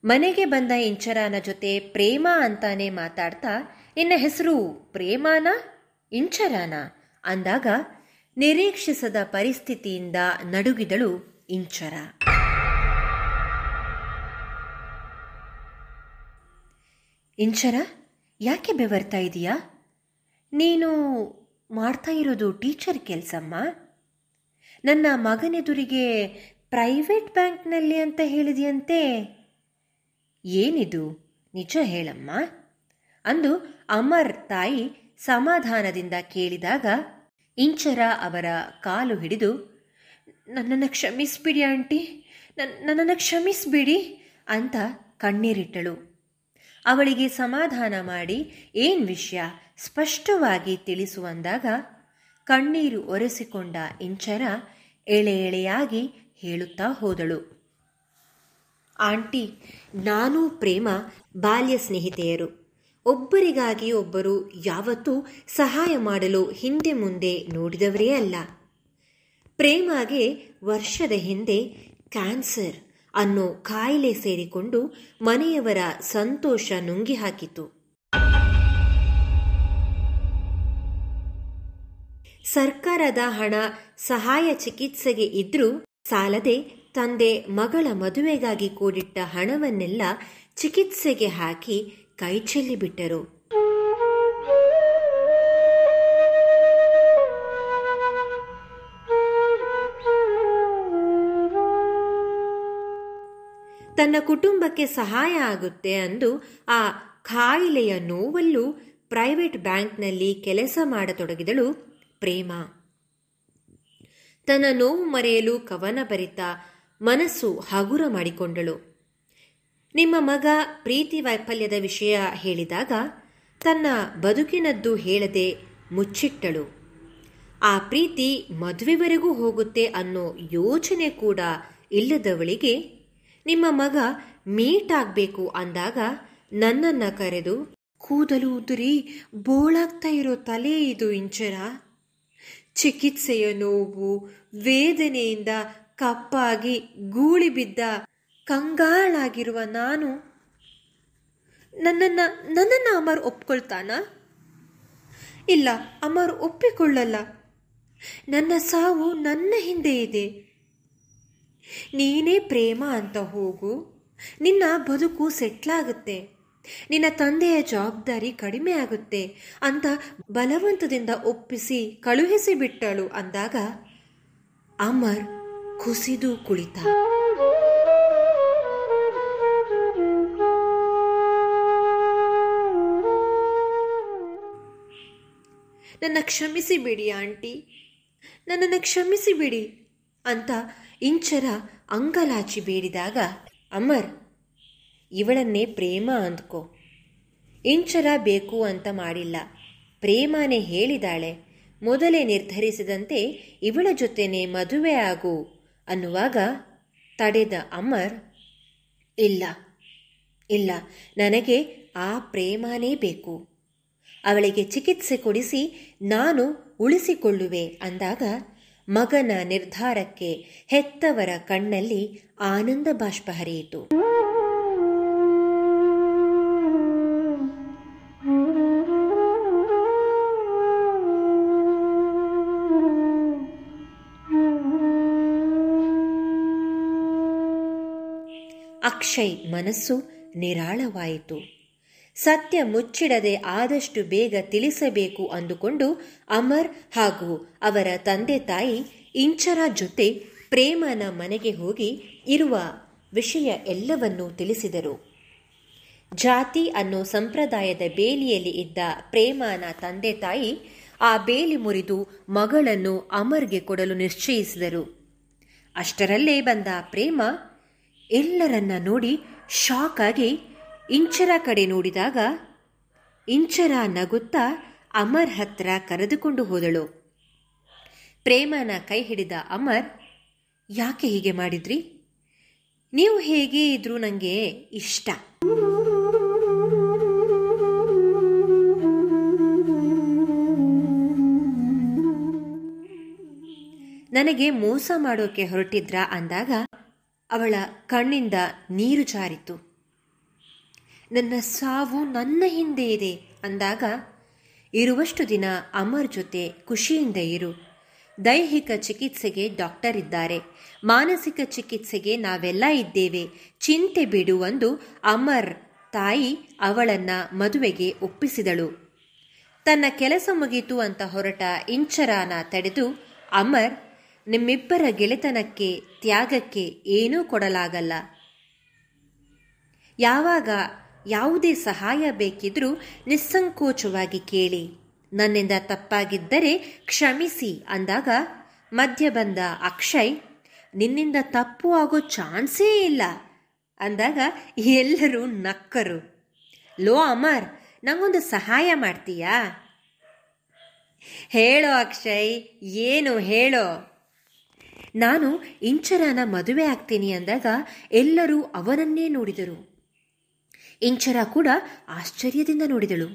ಮನೆಗೆ ಬಂದ ಇಂಚರಾನ ಜೊತೆ ಪ್ರೇಮ ಅಂತಾನೆ ಮಾತಾಡ್ತಾ ನಿನ್ನ ಹೆಸರು ಪ್ರೇಮಾನ ಇಂಚರಾನ ಅಂದಾಗ ನಿರೀಕ್ಷಿಸದ ಪರಿಸ್ಥಿತಿಯಿಂದ ನಡುಗಿದಳು ಇಂಚರ ಇಂಚರ ಯಾಕೆ ಬೆವರ್ತಾ ಇದೀಯಾ ನೀನು ಮಾಡ್ತಾ ಇರೋದು ಟೀಚರ್ ಕೆಲಸಮ್ಮ ನನ್ನ ಮಗನೆದುರಿಗೆ ಪ್ರೈವೇಟ್ ಬ್ಯಾಂಕ್ನಲ್ಲಿ ಅಂತ ಹೇಳಿದೆಯಂತೆ ಏನಿದು ನಿಜ ಹೇಳಮ್ಮ ಅಂದು ಅಮರ್ ತಾಯಿ ಸಮಾಧಾನದಿಂದ ಕೇಳಿದಾಗ ಇಂಚರ ಅವರ ಕಾಲು ಹಿಡಿದು ನನ್ನನ್ನು ಕ್ಷಮಿಸ್ಬಿಡಿ ಆಂಟಿ ನನ್ನನ್ನು ಕ್ಷಮಿಸ್ಬಿಡಿ ಅಂತ ಕಣ್ಣೀರಿಟ್ಟಳು ಅವಳಿಗೆ ಸಮಾಧಾನ ಮಾಡಿ ಏನ್ ವಿಷಯ ಸ್ಪಷ್ಟವಾಗಿ ತಿಳಿಸುವಂದಾಗ ಕಣ್ಣೀರು ಒರೆಸಿಕೊಂಡ ಇಂಚರ ಎಳೆ ಎಳೆಯಾಗಿ ಹೇಳುತ್ತಾ ಹೋದಳು ಆಂಟಿ ನಾನು ಪ್ರೇಮ ಬಾಲ್ಯ ಸ್ನೇಹಿತೆಯರು ಒಬ್ಬರಿಗಾಗಿ ಒಬ್ಬರು ಯಾವತ್ತೂ ಸಹಾಯ ಮಾಡಲು ಹಿಂದೆ ಮುಂದೆ ನೋಡಿದವರೇ ಅಲ್ಲ ಪ್ರೇಮಗೆ ವರ್ಷದ ಹಿಂದೆ ಕ್ಯಾನ್ಸರ್ ಅನ್ನೋ ಕಾಯಿಲೆ ಸೇರಿಕೊಂಡು ಮನೆಯವರ ಸಂತೋಷ ನುಂಗಿ ಹಾಕಿತು ಸರ್ಕಾರದ ಹಣ ಸಹಾಯ ಚಿಕಿತ್ಸೆಗೆ ಇದ್ರೂ ಸಾಲದೆ ತಂದೆ ಮಗಳ ಮದುವೆಗಾಗಿ ಕೂಡಿಟ್ಟ ಹಣವನ್ನೆಲ್ಲ ಚಿಕಿತ್ಸೆಗೆ ಹಾಕಿ ಕೈಚೆಲ್ಲಿಬಿಟ್ಟರು ತನ್ನ ಕುಟುಂಬಕ್ಕೆ ಸಹಾಯ ಆಗುತ್ತೆ ಅಂದು ಆ ಕಾಯಿಲೆಯ ನೋವಲ್ಲೂ ಪ್ರೈವೇಟ್ ಬ್ಯಾಂಕ್ನಲ್ಲಿ ಕೆಲಸ ಮಾಡತೊಡಗಿದಳು ಪ್ರೇಮ ತನ್ನ ನೋವು ಮರೆಯಲು ಕವನ ಬರಿತ ಮನಸ್ಸು ಹಗುರ ಮಾಡಿಕೊಂಡಳು ನಿಮ್ಮ ಮಗ ಪ್ರೀತಿ ವೈಫಲ್ಯದ ವಿಷಯ ಹೇಳಿದಾಗ ತನ್ನ ಬದುಕಿನದ್ದು ಹೇಳದೆ ಮುಚ್ಚಿಟ್ಟಳು ಆ ಪ್ರೀತಿ ಮದುವೆವರೆಗೂ ಹೋಗುತ್ತೆ ಅನ್ನೋ ಯೋಚನೆ ಕೂಡ ಇಲ್ಲದವಳಿಗೆ ನಿಮ್ಮ ಮಗ ಮೀಟ್ ಆಗಬೇಕು ಅಂದಾಗ ನನ್ನನ್ನ ಕರೆದು ಕೂದಲು ಉದುರಿ ಬೋಳಾಗ್ತಾ ಇರೋ ತಲೆ ಇದು ಇಂಚರ ಚಿಕಿತ್ಸೆಯ ನೋವು ವೇದನೆಯಿಂದ ಕಪ್ಪಾಗಿ ಗೂಳಿ ಬಿದ್ದ ಕಂಗಾಳಾಗಿರುವ ನಾನು ನನ್ನನ್ನ ನನ್ನನ್ನ ಅಮರ್ ಒಪ್ಕೊಳ್ತಾನ ಇಲ್ಲ ಅಮರ್ ಒಪ್ಪಿಕೊಳ್ಳಲ್ಲ ನನ್ನ ಸಾವು ನನ್ನ ಹಿಂದೆ ಇದೆ ನೀನೇ ಪ್ರೇಮ ಅಂತ ಹೋಗು ನಿನ್ನ ಬದುಕು ಸೆಟ್ಲಾಗುತ್ತೆ ನಿನ್ನ ತಂದೆಯ ಜವಾಬ್ದಾರಿ ಕಡಿಮೆ ಆಗುತ್ತೆ ಅಂತ ಬಲವಂತದಿಂದ ಒಪ್ಪಿಸಿ ಕಳುಹಿಸಿ ಬಿಟ್ಟಳು ಅಂದಾಗ ಅಮರ್ ಕುಸಿದು ಕುಳಿತ ನನ್ನ ಕ್ಷಮಿಸಿ ಬಿಡಿ ಆಂಟಿ ನನ್ನನ್ನು ಕ್ಷಮಿಸಿ ಬಿಡಿ ಅಂತ ಇಂಚರ ಅಂಗಲಾಚಿ ಬೇಡಿದಾಗ ಅಮರ್ ಇವಳನ್ನೇ ಪ್ರೇಮ ಅಂದ್ಕೋ ಇಂಚರ ಬೇಕು ಅಂತ ಮಾಡಿಲ್ಲ ಪ್ರೇಮನೇ ಹೇಳಿದಾಳೆ ಮೊದಲೇ ನಿರ್ಧರಿಸಿದಂತೆ ಇವಳ ಜೊತೆನೆ ಮದುವೆ ಆಗು ಅನ್ನುವಾಗ ತಡೆದ ಅಮರ್ ಇಲ್ಲ ಇಲ್ಲ ನನಗೆ ಆ ಪ್ರೇಮನೇ ಬೇಕು ಅವಳಿಗೆ ಚಿಕಿತ್ಸೆ ಕೊಡಿಸಿ ನಾನು ಉಳಿಸಿಕೊಳ್ಳುವೆ ಅಂದಾಗ ಮಗನ ನಿರ್ಧಾರಕ್ಕೆ ಹೆತ್ತವರ ಕಣ್ಣಲ್ಲಿ ಆನಂದ ಬಾಷ್ಪ ಹರಿಯಿತು ಅಕ್ಷಯ್ ಮನಸ್ಸು ನಿರಾಳವಾಯಿತು ಸತ್ಯ ಮುಚ್ಚಿಡದೆ ಆದಷ್ಟು ಬೇಗ ತಿಳಿಸಬೇಕು ಅಂದುಕೊಂಡು ಅಮರ್ ಹಾಗೂ ಅವರ ತಂದೆ ತಾಯಿ ಇಂಚರ ಜೊತೆ ಪ್ರೇಮನ ಮನೆಗೆ ಹೋಗಿ ಇರುವ ವಿಷಯ ಎಲ್ಲವನ್ನೂ ತಿಳಿಸಿದರು ಜಾತಿ ಅನ್ನೋ ಸಂಪ್ರದಾಯದ ಬೇಲಿಯಲ್ಲಿ ಇದ್ದ ಪ್ರೇಮನ ತಂದೆ ತಾಯಿ ಆ ಬೇಲಿ ಮುರಿದು ಮಗಳನ್ನು ಅಮರ್ಗೆ ಕೊಡಲು ನಿಶ್ಚಯಿಸಿದರು ಅಷ್ಟರಲ್ಲೇ ಬಂದ ಪ್ರೇಮ ಎಲ್ಲರನ್ನ ನೋಡಿ ಶಾಕ್ ಆಗಿ ಇಂಚರ ಕಡೆ ನೋಡಿದಾಗ ಇಂಚರ ನಗುತ್ತಾ ಅಮರ್ ಹತ್ರ ಕರೆದುಕೊಂಡು ಹೋದಳು ಪ್ರೇಮನ ಕೈ ಹಿಡಿದ ಅಮರ್ ಯಾಕೆ ಹೀಗೆ ಮಾಡಿದ್ರಿ ನೀವು ಹೇಗೆ ಇದ್ರೂ ನನಗೆ ಇಷ್ಟ ನನಗೆ ಮೋಸ ಮಾಡೋಕೆ ಹೊರಟಿದ್ರ ಅಂದಾಗ ಅವಳ ಕಣ್ಣಿಂದ ನೀರು ಜಾರಿತು ನನ್ನ ಸಾವು ನನ್ನ ಹಿಂದೆ ಇದೆ ಅಂದಾಗ ಇರುವಷ್ಟು ದಿನ ಅಮರ್ ಜೊತೆ ಖುಷಿಯಿಂದ ಇರು ದೈಹಿಕ ಚಿಕಿತ್ಸೆಗೆ ಡಾಕ್ಟರ್ ಇದ್ದಾರೆ ಮಾನಸಿಕ ಚಿಕಿತ್ಸೆಗೆ ನಾವೆಲ್ಲ ಇದ್ದೇವೆ ಚಿಂತೆ ಬಿಡು ಒಂದು ಅಮರ್ ತಾಯಿ ಅವಳನ್ನ ಮದುವೆಗೆ ಒಪ್ಪಿಸಿದಳು ತನ್ನ ಕೆಲಸ ಮುಗೀತು ಅಂತ ಹೊರಟ ಇಂಚರಾನ ತಡೆದು ಅಮರ್ ನಿಮ್ಮಿಬ್ಬರ ಗೆಳೆತನಕ್ಕೆ ತ್ಯಾಗಕ್ಕೆ ಏನೂ ಕೊಡಲಾಗಲ್ಲ ಯಾವಾಗ ಯಾವುದೇ ಸಹಾಯ ಬೇಕಿದ್ರೂ ನಿಸ್ಸಂಕೋಚವಾಗಿ ಕೇಳಿ ನನ್ನಿಂದ ತಪ್ಪಾಗಿದ್ದರೆ ಕ್ಷಮಿಸಿ ಅಂದಾಗ ಮಧ್ಯ ಬಂದ ಅಕ್ಷಯ್ ನಿನ್ನಿಂದ ತಪ್ಪು ಆಗೋ ಚಾನ್ಸೇ ಇಲ್ಲ ಅಂದಾಗ ಎಲ್ಲರೂ ನಕ್ಕರು ಲೋ ಅಮರ್ ನಂಗೊಂದು ಸಹಾಯ ಮಾಡ್ತೀಯಾ ಹೇಳೋ ಅಕ್ಷಯ್ ಏನು ಹೇಳೋ ನಾನು ಇಂಚರನ ಮದುವೆ ಆಗ್ತೀನಿ ಅಂದಾಗ ಎಲ್ಲರೂ ಅವನನ್ನೇ ನೋಡಿದರು ಇಂಚರ ಕೂಡ ಆಶ್ಚರ್ಯದಿಂದ ನೋಡಿದಳು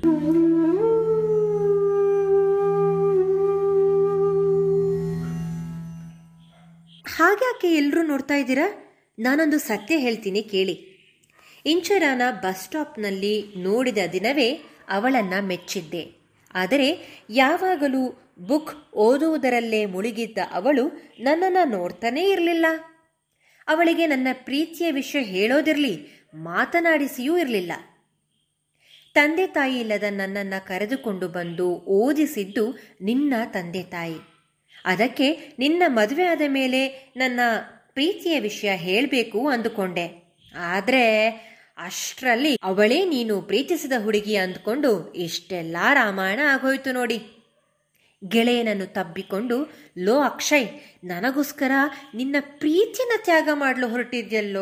ಹಾಗ್ಯಾಕೆ ಎಲ್ಲರೂ ನೋಡ್ತಾ ಇದ್ದೀರಾ ನಾನೊಂದು ಸತ್ಯ ಹೇಳ್ತೀನಿ ಕೇಳಿ ಇಂಚರಾನ ಬಸ್ ಸ್ಟಾಪ್ನಲ್ಲಿ ನೋಡಿದ ದಿನವೇ ಅವಳನ್ನ ಮೆಚ್ಚಿದ್ದೆ ಆದರೆ ಯಾವಾಗಲೂ ಬುಕ್ ಓದುವುದರಲ್ಲೇ ಮುಳುಗಿದ್ದ ಅವಳು ನನ್ನನ್ನು ನೋಡ್ತಾನೇ ಇರಲಿಲ್ಲ ಅವಳಿಗೆ ನನ್ನ ಪ್ರೀತಿಯ ವಿಷಯ ಹೇಳೋದಿರಲಿ ಮಾತನಾಡಿಸಿಯೂ ಇರಲಿಲ್ಲ ತಂದೆ ತಾಯಿ ಇಲ್ಲದ ನನ್ನನ್ನು ಕರೆದುಕೊಂಡು ಬಂದು ಓದಿಸಿದ್ದು ನಿನ್ನ ತಂದೆ ತಾಯಿ ಅದಕ್ಕೆ ನಿನ್ನ ಮದುವೆ ಆದ ಮೇಲೆ ನನ್ನ ಪ್ರೀತಿಯ ವಿಷಯ ಹೇಳಬೇಕು ಅಂದುಕೊಂಡೆ ಆದರೆ ಅಷ್ಟರಲ್ಲಿ ಅವಳೇ ನೀನು ಪ್ರೀತಿಸಿದ ಹುಡುಗಿ ಅಂದ್ಕೊಂಡು ಇಷ್ಟೆಲ್ಲ ರಾಮಾಯಣ ಆಗೋಯ್ತು ನೋಡಿ ಗೆಳೆಯನನ್ನು ತಬ್ಬಿಕೊಂಡು ಲೋ ಅಕ್ಷಯ್ ನನಗೋಸ್ಕರ ನಿನ್ನ ಪ್ರೀತಿನ ತ್ಯಾಗ ಮಾಡಲು ಹೊರಟಿದ್ಯಲ್ಲೋ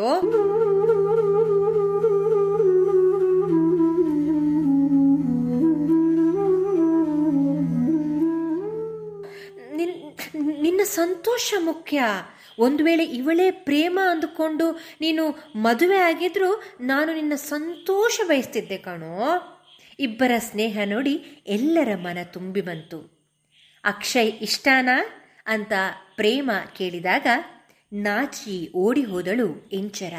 ನಿನ್ನ ಸಂತೋಷ ಮುಖ್ಯ ಒಂದು ವೇಳೆ ಇವಳೇ ಪ್ರೇಮ ಅಂದುಕೊಂಡು ನೀನು ಮದುವೆ ಆಗಿದ್ರೂ ನಾನು ನಿನ್ನ ಸಂತೋಷ ಬಯಸ್ತಿದ್ದೆ ಕಣೋ ಇಬ್ಬರ ಸ್ನೇಹ ನೋಡಿ ಎಲ್ಲರ ಮನ ತುಂಬಿ ಬಂತು ಅಕ್ಷಯ್ ಇಷ್ಟಾನಾ ಅಂತ ಪ್ರೇಮ ಕೇಳಿದಾಗ ನಾಚಿ ಓಡಿ ಹೋದಳು ಇಂಚರ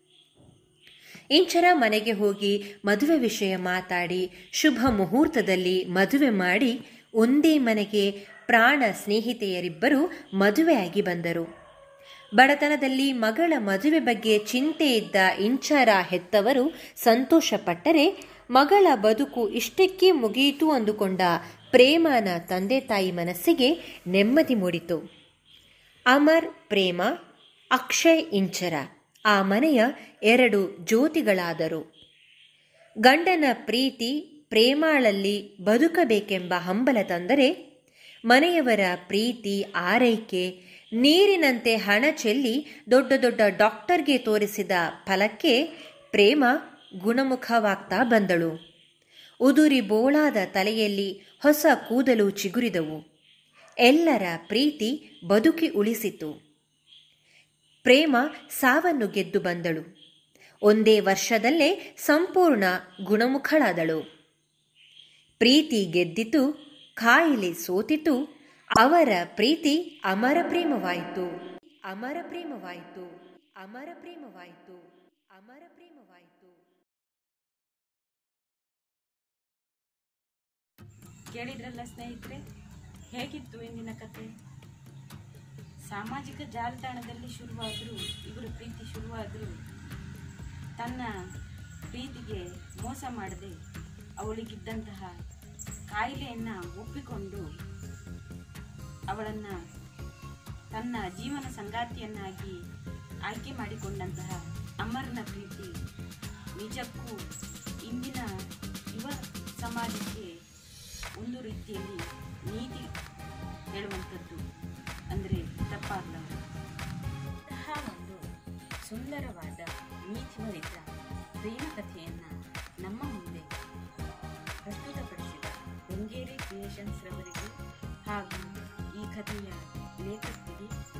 ಇಂಚರ ಮನೆಗೆ ಹೋಗಿ ಮದುವೆ ವಿಷಯ ಮಾತಾಡಿ ಶುಭ ಮುಹೂರ್ತದಲ್ಲಿ ಮದುವೆ ಮಾಡಿ ಒಂದೇ ಮನೆಗೆ ಪ್ರಾಣ ಸ್ನೇಹಿತೆಯರಿಬ್ಬರು ಮದುವೆಯಾಗಿ ಬಂದರು ಬಡತನದಲ್ಲಿ ಮಗಳ ಮದುವೆ ಬಗ್ಗೆ ಚಿಂತೆ ಇದ್ದ ಇಂಚರ ಹೆತ್ತವರು ಸಂತೋಷಪಟ್ಟರೆ ಮಗಳ ಬದುಕು ಇಷ್ಟಕ್ಕೆ ಮುಗಿಯಿತು ಅಂದುಕೊಂಡ ಪ್ರೇಮನ ತಂದೆ ತಾಯಿ ಮನಸ್ಸಿಗೆ ನೆಮ್ಮದಿ ಮೂಡಿತು ಅಮರ್ ಪ್ರೇಮ ಅಕ್ಷಯ್ ಇಂಚರ ಆ ಮನೆಯ ಎರಡು ಜ್ಯೋತಿಗಳಾದರು ಗಂಡನ ಪ್ರೀತಿ ಪ್ರೇಮಾಳಲ್ಲಿ ಬದುಕಬೇಕೆಂಬ ಹಂಬಲ ತಂದರೆ ಮನೆಯವರ ಪ್ರೀತಿ ಆರೈಕೆ ನೀರಿನಂತೆ ಹಣ ಚೆಲ್ಲಿ ದೊಡ್ಡ ದೊಡ್ಡ ಡಾಕ್ಟರ್ಗೆ ತೋರಿಸಿದ ಫಲಕ್ಕೆ ಪ್ರೇಮ ಗುಣಮುಖವಾಗ್ತಾ ಬಂದಳು ಉದುರಿ ಬೋಳಾದ ತಲೆಯಲ್ಲಿ ಹೊಸ ಕೂದಲು ಚಿಗುರಿದವು ಎಲ್ಲರ ಪ್ರೀತಿ ಬದುಕಿ ಉಳಿಸಿತು ಪ್ರೇಮ ಸಾವನ್ನು ಗೆದ್ದು ಬಂದಳು ಒಂದೇ ವರ್ಷದಲ್ಲೇ ಸಂಪೂರ್ಣ ಗುಣಮುಖಳಾದಳು ಪ್ರೀತಿ ಗೆದ್ದಿತು ಕಾಯಿಲೆ ಸೋತಿತು ಅವರ ಪ್ರೀತಿ ಅಮರ ಪ್ರೇಮವಾಯಿತು ಅಮರ ಪ್ರೇಮವಾಯಿತು ಅಮರ ಪ್ರೇಮವಾಯಿತು ಅಮರ ಪ್ರೇಮವಾಯಿತು ಕೇಳಿದ್ರಲ್ಲ ಸ್ನೇಹಿತರೆ ಹೇಗಿತ್ತು ಇಂದಿನ ಕತೆ ಸಾಮಾಜಿಕ ಜಾಲತಾಣದಲ್ಲಿ ಶುರುವಾದರೂ ಇವರ ಪ್ರೀತಿ ಶುರುವಾದರೂ ತನ್ನ ಪ್ರೀತಿಗೆ ಮೋಸ ಮಾಡದೆ ಅವಳಿಗಿದ್ದಂತಹ ಕಾಯಿಲೆಯನ್ನು ಒಪ್ಪಿಕೊಂಡು ಅವಳನ್ನು ತನ್ನ ಜೀವನ ಸಂಗಾತಿಯನ್ನಾಗಿ ಆಯ್ಕೆ ಮಾಡಿಕೊಂಡಂತಹ ಅಮರನ ಪ್ರೀತಿ ನಿಜಕ್ಕೂ ಇಂದಿನ ಯುವ ಸಮಾಜಕ್ಕೆ ಒಂದು ರೀತಿಯಲ್ಲಿ ನೀತಿ ಹೇಳುವಂಥದ್ದು ಅಂದರೆ ತಪ್ಪಾಗಲಾರದು ಇಂತಹ ಒಂದು ಸುಂದರವಾದ ನೀತಿಭರಿತ ಪ್ರೇಮ ಕಥೆಯನ್ನು ನಮ್ಮ ಮುಂದೆ ಪ್ರಸ್ತುತಪಡಿಸಿದ ಬೆಂಗೇರಿ ಕ್ರಿಯೇಷನ್ಸ್ ರವರಿಗೂ ಹಾಗೂ ಈ ಕಥೆಯ ಲೇಖಕರಿಗೆ